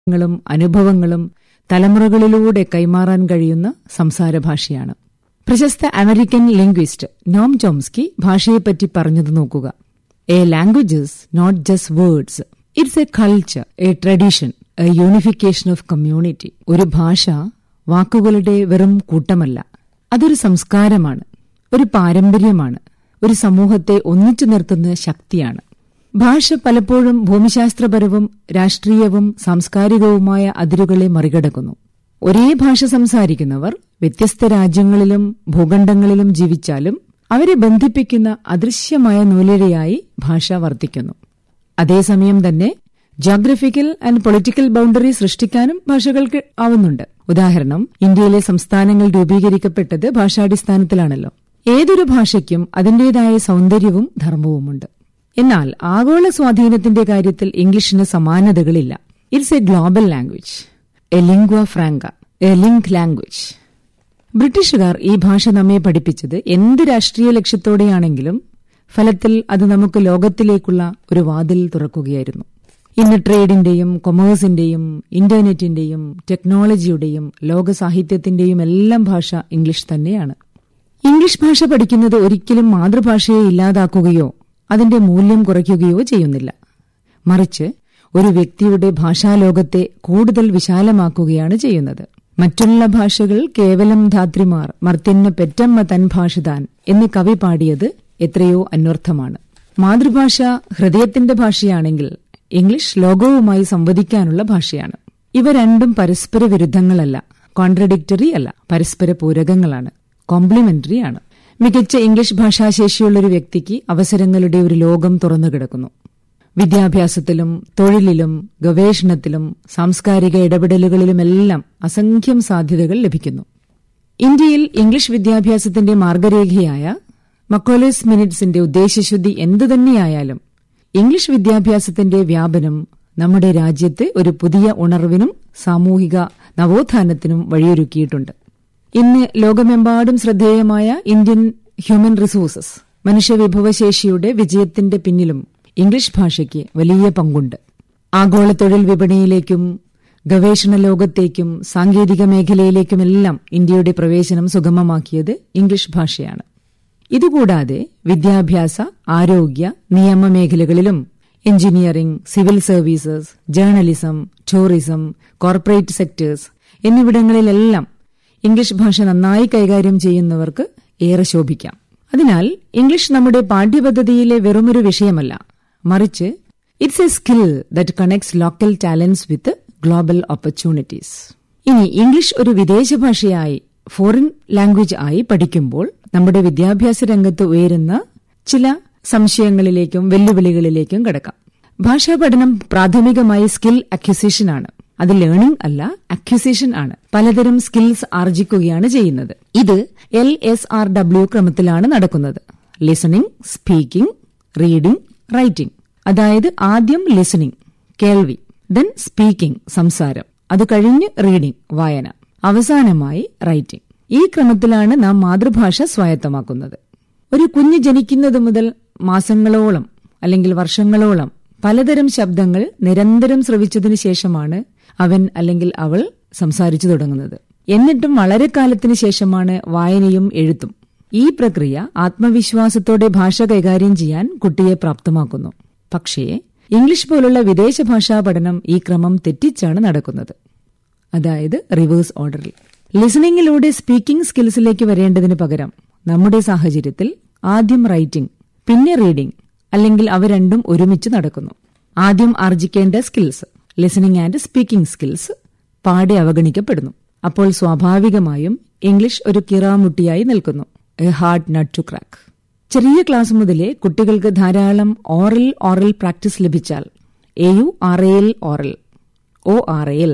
ങ്ങളും അനുഭവങ്ങളും തലമുറകളിലൂടെ കൈമാറാൻ കഴിയുന്ന സംസാര ഭാഷയാണ് പ്രശസ്ത അമേരിക്കൻ ലിംഗ്വിസ്റ്റ് നോം ചോംസ്കി ഭാഷയെപ്പറ്റി പറഞ്ഞത് നോക്കുക a language's not just words it's a culture a tradition a unification of community ഒരു ഭാഷ വാക്കുകളുടെ വെറും കൂട്ടമല്ല അതൊരു സംസ്കാരമാണ് ഒരു പാരമ്പര്യമാണ് ഒരു സമൂഹത്തെ ഒന്നിച്ചു നിർത്തുന്ന ശക്തിയാണ് ഭാഷ പലപ്പോഴും ഭൂമിശാസ്ത്രപരവും രാഷ്ട്രീയവും സാംസ്കാരികവുമായ അതിരുകളെ മറികടക്കുന്നു ഒരേ ഭാഷ സംസാരിക്കുന്നവർ വ്യത്യസ്ത രാജ്യങ്ങളിലും ഭൂഖണ്ഡങ്ങളിലും ജീവിച്ചാലും അവരെ ബന്ധിപ്പിക്കുന്ന അദൃശ്യമായ നൂലിഴയായി ഭാഷ വർത്തിക്കുന്നു അതേസമയം തന്നെ ജോഗ്രഫിക്കൽ ആൻഡ് പൊളിറ്റിക്കൽ ബൌണ്ടറി സൃഷ്ടിക്കാനും ഭാഷകൾക്ക് ആവുന്നുണ്ട് ഉദാഹരണം ഇന്ത്യയിലെ സംസ്ഥാനങ്ങൾ രൂപീകരിക്കപ്പെട്ടത് ഭാഷാടിസ്ഥാനത്തിലാണല്ലോ ഏതൊരു ഭാഷയ്ക്കും അതിന്റേതായ സൗന്ദര്യവും ധർമ്മവുമുണ്ട് എന്നാൽ ആഗോള സ്വാധീനത്തിന്റെ കാര്യത്തിൽ ഇംഗ്ലീഷിന് സമാനതകളില്ല it's a global language a lingua franca a link language ബ്രിട്ടീഷുകാർ ഈ ഭാഷ നമ്മെ പഠിപ്പിച്ചത് എന്ത് രാഷ്ട്രീയ ലക്ഷ്യത്തോടെയാണെങ്കിലും ഫലത്തിൽ അത് നമുക്ക് ലോകത്തിലേക്കുള്ള ഒരു വാതിൽ തുറക്കുകയായിരുന്നു ഇന്ന് ട്രേഡിന്റെയും കൊമേഴ്സിന്റെയും ഇന്റർനെറ്റിന്റെയും ടെക്നോളജിയുടെയും ലോക സാഹിത്യത്തിന്റെയും എല്ലാം ഭാഷ ഇംഗ്ലീഷ് തന്നെയാണ് ഇംഗ്ലീഷ് ഭാഷ പഠിക്കുന്നത് ഒരിക്കലും മാതൃഭാഷയെ ഇല്ലാതാക്കുകയോ അതിന്റെ മൂല്യം കുറയ്ക്കുകയോ ചെയ്യുന്നില്ല മറിച്ച് ഒരു വ്യക്തിയുടെ ഭാഷാലോകത്തെ കൂടുതൽ വിശാലമാക്കുകയാണ് ചെയ്യുന്നത് മറ്റുള്ള ഭാഷകൾ കേവലം ധാത്രിമാർ മർത്യന്ന പെറ്റമ്മ തൻ ഭാഷതാൻ എന്ന് കവി പാടിയത് എത്രയോ അന്വർത്ഥമാണ് മാതൃഭാഷ ഹൃദയത്തിന്റെ ഭാഷയാണെങ്കിൽ ഇംഗ്ലീഷ് ലോകവുമായി സംവദിക്കാനുള്ള ഭാഷയാണ് ഇവ രണ്ടും പരസ്പര വിരുദ്ധങ്ങളല്ല കോൺട്രഡിക്ടറി അല്ല പരസ്പര പൂരകങ്ങളാണ് കോംപ്ലിമെന്ററി ആണ് മികച്ച ഇംഗ്ലീഷ് ഭാഷാശേഷിയുള്ള ഒരു വ്യക്തിക്ക് അവസരങ്ങളുടെ ഒരു ലോകം തുറന്നു കിടക്കുന്നു വിദ്യാഭ്യാസത്തിലും തൊഴിലിലും ഗവേഷണത്തിലും സാംസ്കാരിക ഇടപെടലുകളിലുമെല്ലാം അസംഖ്യം സാധ്യതകൾ ലഭിക്കുന്നു ഇന്ത്യയിൽ ഇംഗ്ലീഷ് വിദ്യാഭ്യാസത്തിന്റെ മാർഗരേഖയായ മക്കോലേസ് മിനിറ്റ്സിന്റെ ഉദ്ദേശശുദ്ധി എന്തുതന്നെയായാലും ഇംഗ്ലീഷ് വിദ്യാഭ്യാസത്തിന്റെ വ്യാപനം നമ്മുടെ രാജ്യത്തെ ഒരു പുതിയ ഉണർവിനും സാമൂഹിക നവോത്ഥാനത്തിനും വഴിയൊരുക്കിയിട്ടുണ്ട് ഇന്ന് ലോകമെമ്പാടും ശ്രദ്ധേയമായ ഇന്ത്യൻ ഹ്യൂമൻ റിസോഴ്സസ് മനുഷ്യവിഭവശേഷിയുടെ വിജയത്തിന്റെ പിന്നിലും ഇംഗ്ലീഷ് ഭാഷയ്ക്ക് വലിയ പങ്കുണ്ട് ആഗോള തൊഴിൽ വിപണിയിലേക്കും ഗവേഷണ ലോകത്തേക്കും സാങ്കേതിക മേഖലയിലേക്കുമെല്ലാം ഇന്ത്യയുടെ പ്രവേശനം സുഗമമാക്കിയത് ഇംഗ്ലീഷ് ഭാഷയാണ് ഇതുകൂടാതെ വിദ്യാഭ്യാസ ആരോഗ്യ നിയമ മേഖലകളിലും engineering civil services journalism tourism corporate sectors എന്നിവിടങ്ങളിലെല്ലാം ഇംഗ്ലീഷ് ഭാഷ നന്നായി കൈകാര്യം ചെയ്യുന്നവർക്ക് ഏറെ ശോഭിക്കാം അതിനാൽ ഇംഗ്ലീഷ് നമ്മുടെ പാഠ്യപദ്ധതിയിലെ വെറുമൊരു വിഷയമല്ല മറിച്ച് it's a skill that connects local talents with global opportunities ഇനി ഇംഗ്ലീഷ് ഒരു വിദേശ ഭാഷയായി ഫോറിൻ ലാംഗ്വേജ് ആയി പഠിക്കുമ്പോൾ നമ്മുടെ വിദ്യാഭ്യാസ രംഗത്ത് ഉയരുന്ന ചില സംശയങ്ങളിലേക്കും വെല്ലുവിളികളിലേക്കും കടക്കാം ഭാഷാ പഠനം പ്രാഥമികമായി സ്കിൽ അക്വിസിഷൻ ആണ് അത് ലേണിംഗ് അല്ല അക്വിസിഷൻ ആണ് പലതരം സ്കിൽസ് ആർജിക്കുകയാണ് ചെയ്യുന്നത് ഇത് എൽ എസ് ആർ ഡബ്ല്യു ക്രമത്തിലാണ് നടക്കുന്നത് ലിസണിംഗ് സ്പീക്കിംഗ് റീഡിംഗ് റൈറ്റിംഗ് അതായത് ആദ്യം ലിസണിംഗ് കേൾവി ദെൻ സ്പീക്കിംഗ് സംസാരം അത് കഴിഞ്ഞ് റീഡിംഗ് വായന അവസാനമായി റൈറ്റിംഗ് ഈ ക്രമത്തിലാണ് നാം മാതൃഭാഷ സ്വായത്തമാക്കുന്നത് ഒരു കുഞ്ഞ് ജനിക്കുന്നത് മുതൽ മാസങ്ങളോളം അല്ലെങ്കിൽ വർഷങ്ങളോളം പലതരം ശബ്ദങ്ങൾ നിരന്തരം ശ്രവിച്ചതിനു ശേഷമാണ് അവൻ അല്ലെങ്കിൽ അവൾ സംസാരിച്ചു തുടങ്ങുന്നത് എന്നിട്ടും വളരെ കാലത്തിന് ശേഷമാണ് വായനയും എഴുത്തും ഈ പ്രക്രിയ ആത്മവിശ്വാസത്തോടെ ഭാഷ കൈകാര്യം ചെയ്യാൻ കുട്ടിയെ പ്രാപ്തമാക്കുന്നു പക്ഷേ ഇംഗ്ലീഷ് പോലുള്ള വിദേശ ഭാഷാ പഠനം ഈ ക്രമം തെറ്റിച്ചാണ് നടക്കുന്നത് അതായത് റിവേഴ്സ് ഓർഡറിൽ ലിസണിംഗിലൂടെ സ്പീക്കിംഗ് സ്കിൽസിലേക്ക് വരേണ്ടതിന് പകരം നമ്മുടെ സാഹചര്യത്തിൽ ആദ്യം റൈറ്റിംഗ് പിന്നെ റീഡിംഗ് അല്ലെങ്കിൽ അവ രണ്ടും ഒരുമിച്ച് നടക്കുന്നു ആദ്യം ആർജിക്കേണ്ട skills listening and speaking skills പാടെ അവഗണിക്കപ്പെടുന്നു അപ്പോൾ സ്വാഭാവികമായും ഇംഗ്ലീഷ് ഒരു കിറാമുട്ടിയായി നിൽക്കുന്നു a hard nut to crack ചെറിയ ക്ലാസ് മുതലേ കുട്ടികൾക്ക് ധാരാളം ഓറൽ ഓറൽ പ്രാക്ടീസ് ലഭിച്ചാൽ A U R L oral O R L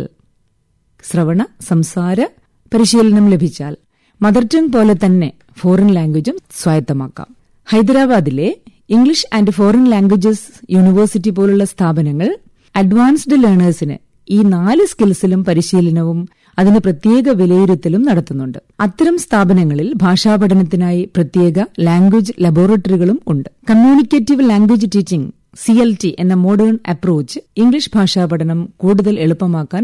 ശ്രവണ സംസാര പരിശീലനം ലഭിച്ചാൽ മദർ ടങ് പോലെ തന്നെ ഫോറിൻ ലാംഗ്വേജും സ്വായത്തമാക്കാം ഹൈദരാബാദിലെ English and foreign languages university പോലുള്ള സ്ഥാപനങ്ങൾ അഡ്വാൻസ്ഡ് ലേണേഴ്സിന് ഈ നാല് സ്കിൽസിലും പരിശീലനവും അതിന് പ്രത്യേക വിലയിരുത്തലും നടത്തുന്നുണ്ട് അത്തരം സ്ഥാപനങ്ങളിൽ ഭാഷാ പഠനത്തിനായി പ്രത്യേക ലാംഗ്വേജ് ലബോറട്ടറികളും ഉണ്ട് communicative language teaching C L T എന്ന മോഡേൺ അപ്രോച്ച് ഇംഗ്ലീഷ് ഭാഷാ പഠനം കൂടുതൽ എളുപ്പമാക്കാൻ